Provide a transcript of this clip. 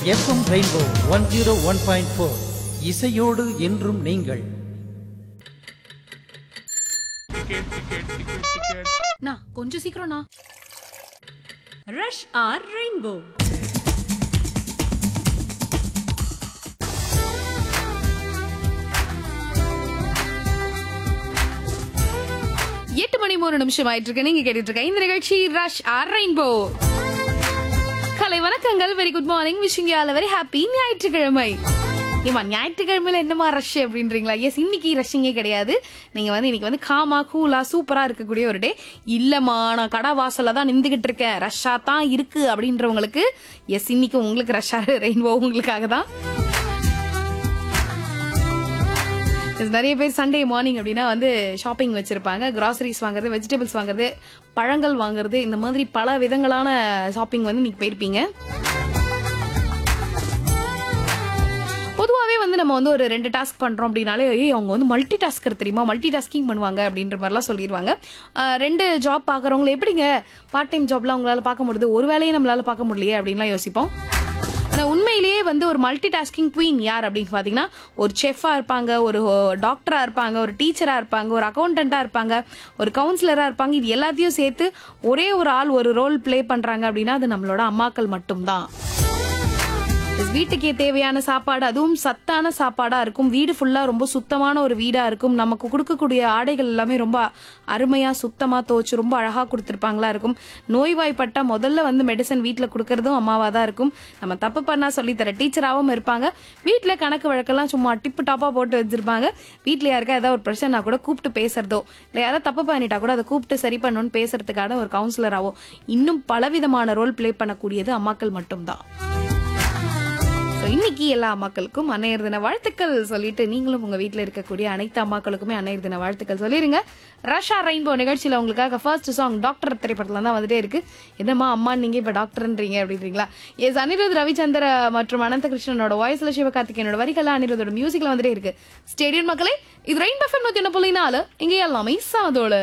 FM rainbow one zero one point four இசையோடு என்றும் நீங்கள் நா கொஞ்சம் சீக்கிரம்ண்ணா ரஷ் ஆர் ரெயின்போ எட்டு மணி மூணு நிமிஷம் ஆயிட்டு இருக்கு நீங்க கேட்டுட்டு இருக்க இந்த நிகழ்ச்சி ரஷ் ஆர் ரெயின்போ கலை வணக்கங்கள் very good morning wishing you all very happy ஞாயிற்றுக்கிழமை ஏமா ஞாயிற்றுக்கிழமையில என்னமா ரஷ் அப்படின்றீங்களா எஸ் இன்னைக்கு ரஷ்ஷிங்கே கிடையாது நீங்க வந்து இன்னைக்கு வந்து காமா கூலா சூப்பரா இருக்கக்கூடிய ஒரு டே இல்லம்மா நான் கடை வாசல்ல தான் நின்றுகிட்டு இருக்கேன் ரஷ்ஷா தான் இருக்கு அப்படின்றவங்களுக்கு எஸ் இன்னைக்கு உங்களுக்கு ரஷ்ஷா ரெயின்போ உங்களுக்காக தான் Yes, நிறைய பேர் சண்டே மார்னிங் அப்படின்னா வந்து ஷாப்பிங் வச்சிருப்பாங்க கிராசரிஸ் வாங்குறது வெஜிடபிள்ஸ் வாங்குறது பழங்கள் வாங்குறது இந்த மாதிரி பல விதங்களான ஷாப்பிங் வந்து நீங்க போயிருப்பீங்க பொதுவாகவே வந்து நம்ம வந்து ஒரு ரெண்டு டாஸ்க் பண்றோம் அப்படின்னாலே ஏய் அவங்க வந்து மல்டி டாஸ்கர் தெரியுமா மல்டி டாஸ்கிங் பண்ணுவாங்க அப்படின்ற மாதிரிலாம் சொல்லிடுவாங்க ஆஹ் ரெண்டு ஜாப் பார்க்குறவங்களை எப்படிங்க பார்ட் டைம் ஜாப்லாம் உங்களால பார்க்க முடியுது ஒரு வேலையை நம்மளால பார்க்க முடியலையே அப்படின்லாம் யோசிப்போம் ஆனா உண்மையிலேயே வந்து ஒரு மல்டி டாஸ்கிங் குவீன் யார் அப்படின்னு பாத்தீங்கன்னா ஒரு செஃபா இருப்பாங்க ஒரு டாக்டரா இருப்பாங்க ஒரு டீச்சரா இருப்பாங்க ஒரு அக்கௌண்டண்டா இருப்பாங்க ஒரு கவுன்சிலரா இருப்பாங்க இது எல்லாத்தையும் சேர்த்து ஒரே ஒரு ஆள் ஒரு ரோல் ப்ளே பண்றாங்க அப்படின்னா அது நம்மளோட அம்மாக்கள் மட்டும்தான் வீட்டுக்கே தேவையான சாப்பாடு அதுவும் சத்தான சாப்பாடா இருக்கும் வீடு ஃபுல்லா ரொம்ப சுத்தமான ஒரு வீடா இருக்கும் நமக்கு கொடுக்கக்கூடிய ஆடைகள் எல்லாமே ரொம்ப அருமையா சுத்தமா துவச்சு ரொம்ப அழகா கொடுத்துருப்பாங்களா இருக்கும் நோய்வாய்ப்பட்டா முதல்ல வந்து மெடிசன் வீட்ல கொடுக்கறதும் அம்மாவா தான் இருக்கும் நம்ம தப்பு பண்ணா சொல்லித்தர டீச்சராகவும் இருப்பாங்க வீட்ல கணக்கு வழக்கெல்லாம் சும்மா டிப்பு டாப்பா போட்டு வச்சிருப்பாங்க வீட்ல யாருக்கா ஏதாவது ஒரு பிரச்சனை கூட கூப்பிட்டு பேசுறதோ இல்ல யாராவது தப்பு பண்ணிட்டா கூட அதை கூப்பிட்டு சரி பண்ணணும்னு பேசுறதுக்கான ஒரு கவுன்சிலராவோ இன்னும் பலவிதமான ரோல் ப்ளே பண்ணக்கூடியது அம்மாக்கள் மட்டும்தான் So, இன்னைக்கு எல்லா அம்மாக்களுக்கும் அன்னையர் தின வாழ்த்துக்கள் சொல்லிட்டு நீங்களும் உங்க வீட்ல இருக்கக்கூடிய அனைத்து அம்மாக்களுக்குமே அன்னையர் தின வாழ்த்துக்கள் சொல்லிருங்க ரஷா ரெயின்போ நிகழ்ச்சியில உங்களுக்காக ஃபர்ஸ்ட் சாங் டாக்டர் திரைப்படத்துல தான் வந்துட்டே இருக்கு என்னம்மா அம்மா நீங்க இப்ப டாக்டர்ன்றீங்க அப்படின்றீங்களா எஸ் அனிருத் ரவிச்சந்திர மற்றும் அனந்த கிருஷ்ணனோட வாய்ஸ்ல சிவகார்த்திகேயனோட வரிகள் அனிருத்தோட மியூசிக்ல வந்துட்டே இருக்கு ஸ்டேடியம் மக்களே இது ரெயின் பஃபம் நூத்தி ஒன்று புள்ளி நாலு இங்க எல்லாமே சாதோட